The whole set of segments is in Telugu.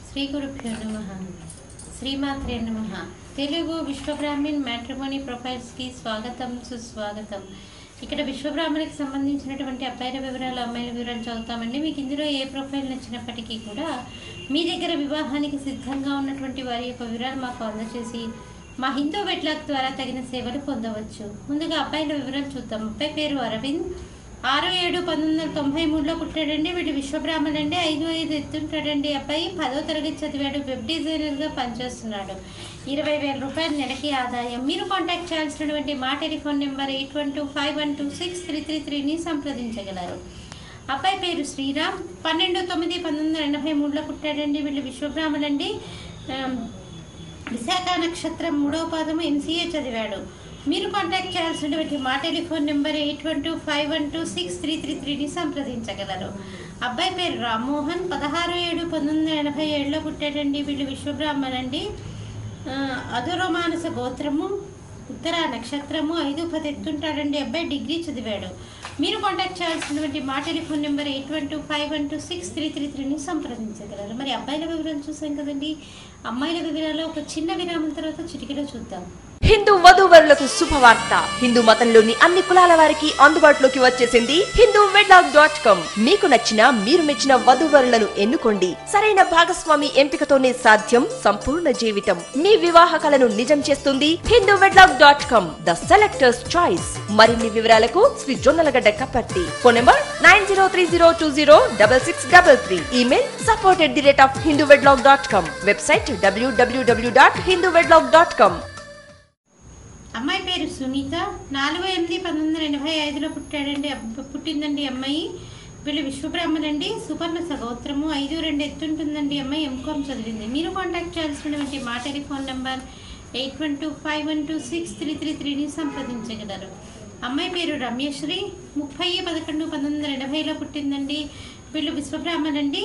శ్రీ గురుభ్యో నమ శ్రీమాత్రే నమ తెలుగు విశ్వబ్రాహ్మణ్ మ్యాట్రిమోనీ ప్రొఫైల్స్కి స్వాగతం సుస్వాగతం ఇక్కడ విశ్వబ్రాహ్మణికి సంబంధించినటువంటి అబ్బాయిల వివరాలు అమ్మాయిల వివరాలు చదువుతామండి మీకు ఇందులో ఏ ప్రొఫైల్ నచ్చినప్పటికీ కూడా మీ దగ్గర వివాహానికి సిద్ధంగా ఉన్నటువంటి వారి యొక్క వివరాలు మాకు అందజేసి మా హిందూ వెట్లాక్ ద్వారా తగిన సేవలు పొందవచ్చు ముందుగా అబ్బాయిల వివరాలు చూద్దాం అబ్బాయి పేరు అరవింద్ ఆరు ఏడు పంతొమ్మిది వందల తొంభై మూడులో పుట్టాడండి వీడు విశ్వబ్రాహ్మణుడండి ఐదు ఐదు ఎత్తుంటాడండి అబ్బాయి పదో తరగతి చదివాడు వెబ్ డిజైనర్గా పనిచేస్తున్నాడు ఇరవై వేల రూపాయల నెలకి ఆదాయం మీరు కాంటాక్ట్ చేయాల్సినటువంటి మా telephone number eight one two five one two six three three త్రీని సంప్రదించగలరు అబ్బాయి పేరు శ్రీరామ్ పన్నెండు తొమ్మిది పంతొమ్మిది వందల ఎనభై మూడులో పుట్టాడండి వీళ్ళు విశ్వబ్రాహ్మణులండి ఆమ్, విశాఖ నక్షత్రం మూడవ పాదము ఎంసీఏ చదివాడు మీరు కాంటాక్ట్ చేయాల్సినటువంటి మా telephone number eight one two five one two six three three త్రీని సంప్రదించగలరు అబ్బాయి పేరు రామ్మోహన్ పదహారు ఏడు పంతొమ్మిది వందల ఎనభై ఏడులో పుట్టాడండి వీళ్ళు విశ్వబ్రాహ్మణండి ఆ, అధురమానస గోత్రము ఉత్తర నక్షత్రము ఐదు పది ఎత్తుంటాడండి అబ్బాయి డిగ్రీ చదివాడు మీరు కాంటాక్ట్ చేయాల్సినటువంటి మా telephone number eight one two five one two six three three త్రీని సంప్రదించగలరు మరి అబ్బాయిల వివరాలు చూసాం కదండి అమ్మాయిల వివరాలు ఒక చిన్న విరామం తర్వాత చిటికలో చూద్దాం హిందూ వధూవరులకు శుభవార్త హిందూ మతంలోని అన్ని కులాల వారికి అందుబాటులోకి వచ్చేసింది హిందూ వెడ్లాక్ డాట్ కామ్ మీకు నచ్చిన మీరు మెచ్చిన వధూవరులను ఎన్నుకోండి సరైన భాగస్వామి ఎంపికతోనే సాధ్యం సంపూర్ణ జీవితం మీ వివాహ కలను నిజం చేస్తుంది Hindu wedlock dot com the selectors choice మరిన్ని వివరాలకు Shri Jonnalagadda Kapparthi phone number nine zero three zero two zero double six double three email support at the rate of Hindu wedlock dot com website డబ్ల్యూడబ్ల్యూడబ్ల్యూ dot Hindu wedlock dot com అమ్మాయి పేరు సునీత నాలుగు ఎనిమిది పంతొమ్మిది వందల ఎనభై ఐదులో పుట్టాడండి అబ్బ- పుట్టిందండి అమ్మాయి వీళ్ళు విశ్వబ్రహ్మలండి సుపర్ణ సగోత్రము ఐదు రెండు ఎత్తుంటుందండి అమ్మాయి ఎంకామ్ చదివింది మీరు కాంటాక్ట్ చేయాల్సినటువంటి మా telephone number eight one two five one two six three three త్రీని సంప్రదించగలరు అమ్మాయి పేరు రమ్యశ్రీ ముప్పై పదకొండు పంతొమ్మిది వందల ఎనభైలో పుట్టిందండి వీళ్ళు విశ్వబ్రాహ్మణండి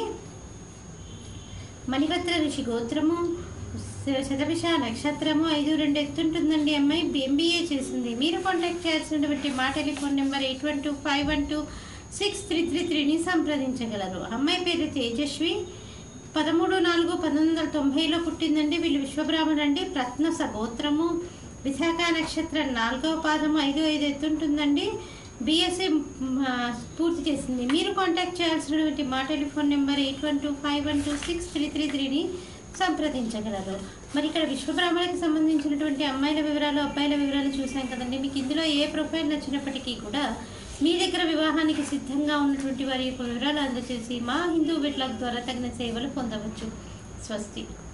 మణిభద్ర ఋషి గోత్రము శ- శతభిష నక్షత్రము ఐదు రెండు ఎత్తుంటుందండి అమ్మాయి ఎంబీఏ చేసింది మీరు కాంటాక్ట్ చేయాల్సినటువంటి మా telephone number eight one two five one two six three three త్రీని సంప్రదించగలరు అమ్మాయి పేరు తేజస్వి పదమూడు నాలుగు పంతొమ్మిది వందల తొంభైలో పుట్టిందండి వీళ్ళు విశ్వబ్రాహ్మణండి ప్రత్న సగోత్రము విశాఖ నక్షత్రం నాలుగవ పాదము ఐదు ఐదు ఎత్తుంటుందండి బీఎస్సీ పూర్తి చేసింది మీరు కాంటాక్ట్ చేయాల్సినటువంటి మా telephone number eight one two five one two six three three త్రీని సంప్రదించగలరు మరి ఇక్కడ విశ్వబ్రాహ్మణకి సంబంధించినటువంటి అమ్మాయిల వివరాలు అబ్బాయిల వివరాలు చూసాం కదండి మీకు ఇందులో ఏ ప్రొఫైల్ నచ్చినప్పటికీ కూడా మీ దగ్గర వివాహానికి సిద్ధంగా ఉన్నటువంటి వారి యొక్క వివరాలు అందజేసి మా హిందూ వెట్లాక్ ద్వారా తగిన సేవలు పొందవచ్చు స్వస్తి